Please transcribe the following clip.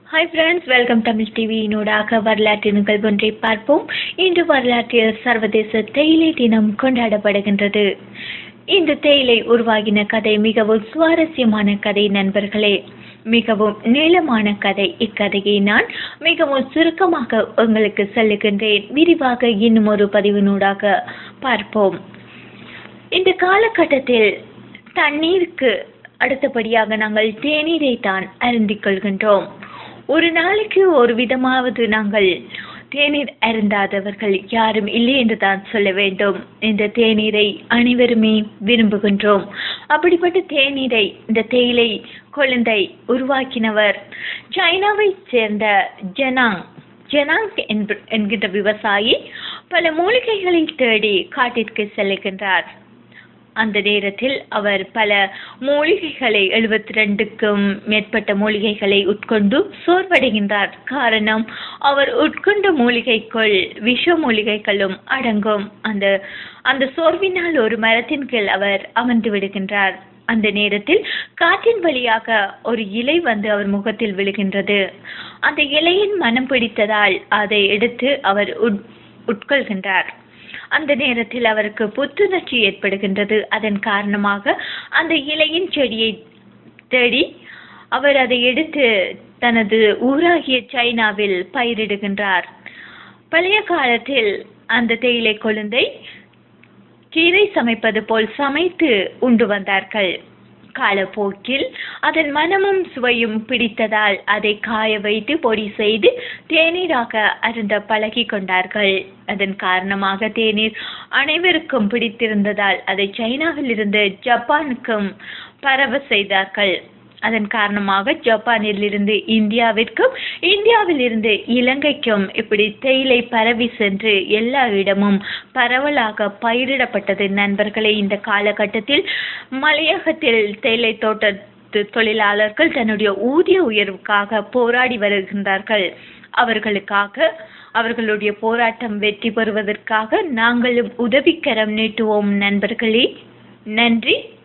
hi friends welcome Tamil டிவியினூடாக வரலாற்று நிகழ்வு ஒன்றை பார்ப்போம் இன்று வரலாற்றில் சர்வதேச தேயிலை தினம் கொண்டாடப்படுகின்றது இந்த தேயிலை உருவாகின கதை மிகவும் சுவாரஸ்யமான கதை நண்பர்களே மிகவும் நீளமான கதை இக்கதையை நான் மிகவும் சுருக்கமாக உங்களுக்கு சொல்லுகின்றேன் விரிவாக இன்னும் ஒரு பதிவினூடாக பார்ப்போம் இந்த காலகட்டத்தில் தண்ணீருக்கு அடுத்தபடியாக நாங்கள் தேநீரை தான் அருந்திக் கொள்கின்றோம் ஒரு நாளைக்கு ஒரு விதமாவது நாங்கள் தேநீர் அருந்தாதவர்கள் யாரும் இல்லை என்று தான் சொல்ல வேண்டும் இந்த தேநீரை அனைவருமே விரும்புகின்றோம் அப்படிப்பட்ட தேநீரை இந்த தேயிலை கொழுந்தை உருவாக்கினவர் சைனாவை சேர்ந்த ஜனாங் ஜனாங் என்ப- என்கின்ற விவசாயி பல மூலிகைகளை தேடி காட்டிற்கு செல்லுகின்றார் அந்த நேரத்தில் அவர் பல மூலிகைகளை எழுபத்தி ரெண்டுக்கும் மேற்பட்ட மூலிகைகளை உட்கொண்டு சோர்வடைகின்றார் காரணம் அவர் உட்கொண்ட மூலிகைக்குள் விஷ மூலிகைகளும் அடங்கும் அந்த அந்த சோர்வினால் ஒரு மரத்தின் கீழ் அவர் அமர்ந்து விடுகின்றார் அந்த நேரத்தில் காற்றின் வழியாக ஒரு இலை வந்து அவர் முகத்தில் விழுகின்றது அந்த இலையின் மனம் பிடித்ததால் அதை எடுத்து அவர் உட்- உட்கொள்கின்றார் அந்த நேரத்தில் அவருக்கு புத்துணர்ச்சி ஏற்படுகின்றது அதன் காரணமாக அந்த இலையின் செடியை தேடி அவர் அதை எடுத்து தனது ஊராகிய சைனாவில் பயிரிடுகின்றார் பழைய காலத்தில் அந்த தேயிலை கொழுந்தை கீரை சமைப்பது போல் சமைத்து உண்டு வந்தார்கள் காலப்போக்கில் அதன் மனமும் சுவையும் பிடித்ததால் அதை காய வைத்து பொடி செய்து தேநீராக அருந்த பழகி கொண்டார்கள் அதன் காரணமாக தேநீர் அனைவருக்கும் பிடித்திருந்ததால் அதை சைனாவில் இருந்து ஜப்பானுக்கும் பரவ செய்தார்கள் அதன் காரணமாக ஜப்பானில் இருந்து இந்தியாவிற்கும் இந்தியாவில் இருந்து இலங்கைக்கும் இப்படி தேயிலை பரவி சென்று எல்லா இடமும் பரவலாக பயிரிடப்பட்டது நண்பர்களே இந்த காலகட்டத்தில் மலையகத்தில் தேயிலை தோட்ட தொழிலாளர்கள் தன்னுடைய ஊதிய உயர்வுக்காக போராடி வருகின்றார்கள் அவர்களுக்காக அவர்களுடைய போராட்டம் வெற்றி பெறுவதற்காக நாங்களும் உதவிக்கரம் நீட்டுவோம் நண்பர்களே நன்றி